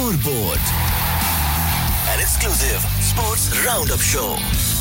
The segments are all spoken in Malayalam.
Scoreboard, an exclusive sports roundup show.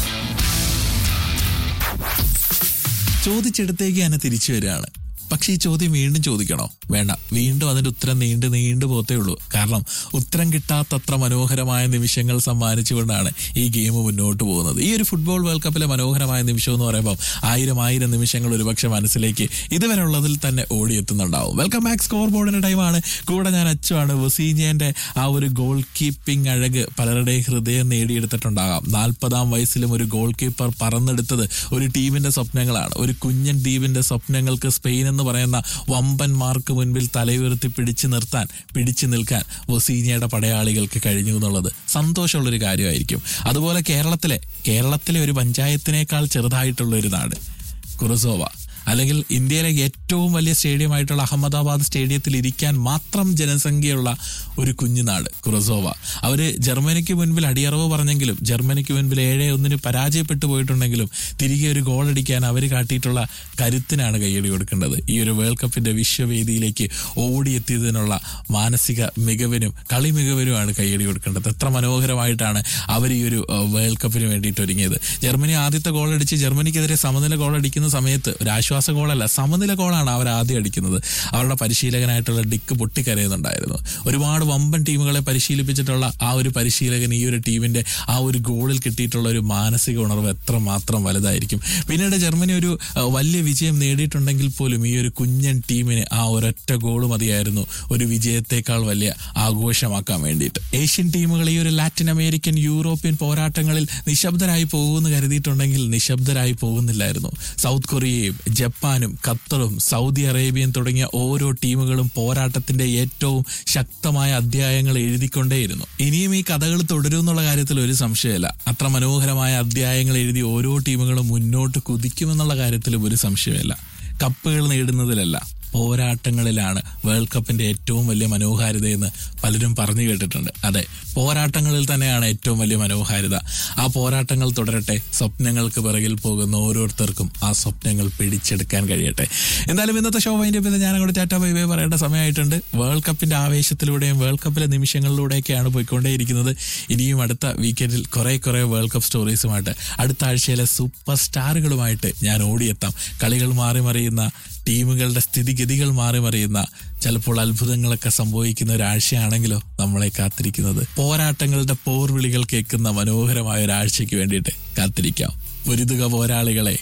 ചോദിച്ചെടുത്തേക്ക് തന്നെ തിരിച്ചു വരികയാണ് പക്ഷെ ഈ ചോദ്യം വീണ്ടും ചോദിക്കണോ വേണ്ട വീണ്ടും അതിന്റെ ഉത്തരം നീണ്ടു നീണ്ടു പോത്തേ ഉള്ളൂ കാരണം ഉത്തരം കിട്ടാത്തത്ര മനോഹരമായ നിമിഷങ്ങൾ സമ്മാനിച്ചുകൊണ്ടാണ് ഈ ഗെയിം മുന്നോട്ട് പോകുന്നത് ഈ ഒരു ഫുട്ബോൾ വേൾഡ് കപ്പിലെ മനോഹരമായ നിമിഷം എന്ന് പറയുമ്പോൾ ആയിരം ആയിരം നിമിഷങ്ങൾ ഒരുപക്ഷെ മനസ്സിലേക്ക് ഇതുവരെ ഉള്ളതിൽ തന്നെ ഓടിയെത്തുന്നുണ്ടാവും വെൽക്കം ബാക്ക് സ്കോർ ബോർഡിന്റെ ടൈമാണ് കൂടെ ഞാൻ അച്ചുവാണ് വസീഞ്ഞേന്റെ ആ ഒരു ഗോൾ കീപ്പിംഗ് അഴക് പലരുടെയും ഹൃദയം നേടിയെടുത്തിട്ടുണ്ടാകാം നാൽപ്പതാം വയസ്സിലും ഒരു ഗോൾ കീപ്പർ പറന്നെടുത്തത് ഒരു ടീമിന്റെ സ്വപ്നങ്ങളാണ് ഒരു കുഞ്ഞൻ ദ്വീപിന്റെ സ്വപ്നങ്ങൾക്ക് സ്പെയിൻ എന്ന് പറയുന്ന വമ്പന്മാർക്ക് മുൻപിൽ തലയുയർത്തി പിടിച്ചു നിർത്താൻ പിടിച്ചു നിൽക്കാൻ വസീനിയയുടെ പടയാളികൾക്ക് കഴിഞ്ഞു എന്നുള്ളത് സന്തോഷമുള്ളൊരു കാര്യമായിരിക്കും അതുപോലെ കേരളത്തിലെ കേരളത്തിലെ ഒരു പഞ്ചായത്തിനേക്കാൾ ചെറുതായിട്ടുള്ള ഒരു നാട് കുറുസോവ അല്ലെങ്കിൽ ഇന്ത്യയിലെ ഏറ്റവും വലിയ സ്റ്റേഡിയം ആയിട്ടുള്ള അഹമ്മദാബാദ് സ്റ്റേഡിയത്തിൽ ഇരിക്കാൻ മാത്രം ജനസംഖ്യയുള്ള ഒരു കുഞ്ഞുനാട് കുറസോവ അവര് ജർമ്മനിക്ക് മുൻപിൽ അടിയറവ് പറഞ്ഞെങ്കിലും ജർമ്മനിക്ക് മുൻപിൽ ഏഴ് ഒന്നിന് പരാജയപ്പെട്ടു പോയിട്ടുണ്ടെങ്കിലും തിരികെ ഒരു ഗോൾ അടിക്കാൻ അവർ കാട്ടിയിട്ടുള്ള കരുത്തിനാണ് കൈയടി കൊടുക്കേണ്ടത് ഈ ഒരു വേൾഡ് കപ്പിന്റെ വിശ്വവേദിയിലേക്ക് ഓടിയെത്തിയതിനുള്ള മാനസിക മികവിനും കളി മികവിനുമാണ് കൈയടി കൊടുക്കേണ്ടത് എത്ര മനോഹരമായിട്ടാണ് അവർ ഈ ഒരു ഏഹ്, വേൾഡ് കപ്പിന് വേണ്ടിയിട്ട് ഒരുങ്ങിയത് ജർമ്മനി ആദ്യത്തെ ഗോൾ അടിച്ച് ജർമ്മനിക്കെതിരെ സമനില ഗോൾ അടിക്കുന്ന സമയത്ത് ഒരു ആശ്വാസ ഗോളല്ല സമനില ഗോളാണ് അവർ ആദ്യം അടിക്കുന്നത് അവരുടെ പരിശീലകനായിട്ടുള്ള ഡിക്ക് പൊട്ടിക്കരയുന്നുണ്ടായിരുന്നു ഒരുപാട് വമ്പൻ ടീമുകളെ പരിശീലിപ്പിച്ചിട്ടുള്ള ആ ഒരു പരിശീലകൻ ഈ ഒരു ടീമിന്റെ ആ ഒരു ഗോളിൽ കിട്ടിയിട്ടുള്ള ഒരു മാനസിക ഉണർവ് എത്രമാത്രം വലുതായിരിക്കും പിന്നീട് ജർമ്മനി ഒരു അഹ്, വലിയ വിജയം നേടിയിട്ടുണ്ടെങ്കിൽ പോലും ഈ ഒരു കുഞ്ഞൻ ടീമിന് ആ ഒരൊറ്റ ഗോൾ മതിയായിരുന്നു ഒരു വിജയത്തെക്കാൾ വലിയ ആഘോഷമാക്കാൻ വേണ്ടിയിട്ട് ഏഷ്യൻ ടീമുകൾ ഈ ഒരു ലാറ്റിൻ അമേരിക്കൻ യൂറോപ്യൻ പോരാട്ടങ്ങളിൽ നിശബ്ദരായി പോകുമെന്ന് കരുതിയിട്ടുണ്ടെങ്കിൽ നിശബ്ദരായി പോകുന്നില്ലായിരുന്നു സൗത്ത് കൊറിയയും ജപ്പാനും ഖത്തറും സൗദി അറേബ്യയും തുടങ്ങിയ ഓരോ ടീമുകളും പോരാട്ടത്തിന്റെ ഏറ്റവും ശക്തമായ അധ്യായങ്ങൾ എഴുതിക്കൊണ്ടേയിരുന്നു ഇനിയും ഈ കഥകൾ തുടരും എന്നുള്ള കാര്യത്തിൽ ഒരു സംശയമില്ല അത്ര മനോഹരമായ അധ്യായങ്ങൾ എഴുതി ഓരോ ടീമുകളും മുന്നോട്ട് കുതിക്കുമെന്നുള്ള കാര്യത്തിലും ഒരു സംശയമില്ല കപ്പുകൾ നേടുന്നതിലല്ല പോരാട്ടങ്ങളിലാണ് വേൾഡ് കപ്പിന്റെ ഏറ്റവും വലിയ മനോഹാരിതയെന്ന് പലരും പറഞ്ഞു കേട്ടിട്ടുണ്ട് അതെ പോരാട്ടങ്ങളിൽ തന്നെയാണ് ഏറ്റവും വലിയ മനോഹാരിത ആ പോരാട്ടങ്ങൾ തുടരട്ടെ സ്വപ്നങ്ങൾക്ക് പിറകിൽ പോകുന്ന ഓരോരുത്തർക്കും ആ സ്വപ്നങ്ങൾ പിടിച്ചെടുക്കാൻ കഴിയട്ടെ എന്തായാലും ഇന്നത്തെ ഷോ വൈൻഡ് ചെയ്ത് ഞാൻ അങ്ങോട്ട് ടാറ്റ ബൈ ബൈ പറയേണ്ട സമയമായിട്ടുണ്ട് വേൾഡ് കപ്പിന്റെ ആവേശത്തിലൂടെയും വേൾഡ് കപ്പിലെ നിമിഷങ്ങളിലൂടെയൊക്കെയാണ് പോയിക്കൊണ്ടേയിരിക്കുന്നത് ഇനിയും അടുത്ത വീക്കെൻഡിൽ കുറെ കുറെ വേൾഡ് കപ്പ് സ്റ്റോറീസുമായിട്ട് അടുത്ത ആഴ്ചയിലെ സൂപ്പർ സ്റ്റാറുകളുമായിട്ട് ഞാൻ ഓടിയെത്താം കളികൾ മാറി മറിയുന്ന ടീമുകളുടെ സ്ഥിതിഗതികൾ മാറി മറിയുന്ന ചിലപ്പോൾ അത്ഭുതങ്ങളൊക്കെ സംഭവിക്കുന്ന ഒരാഴ്ചയാണെങ്കിലോ നമ്മളെ കാത്തിരിക്കുന്നത് പോരാട്ടങ്ങളുടെ പോർവിളികൾ കേൾക്കുന്ന മനോഹരമായ ഒരാഴ്ചയ്ക്ക് വേണ്ടിയിട്ട് കാത്തിരിക്കാം പൊരുതുക പോരാളികളെ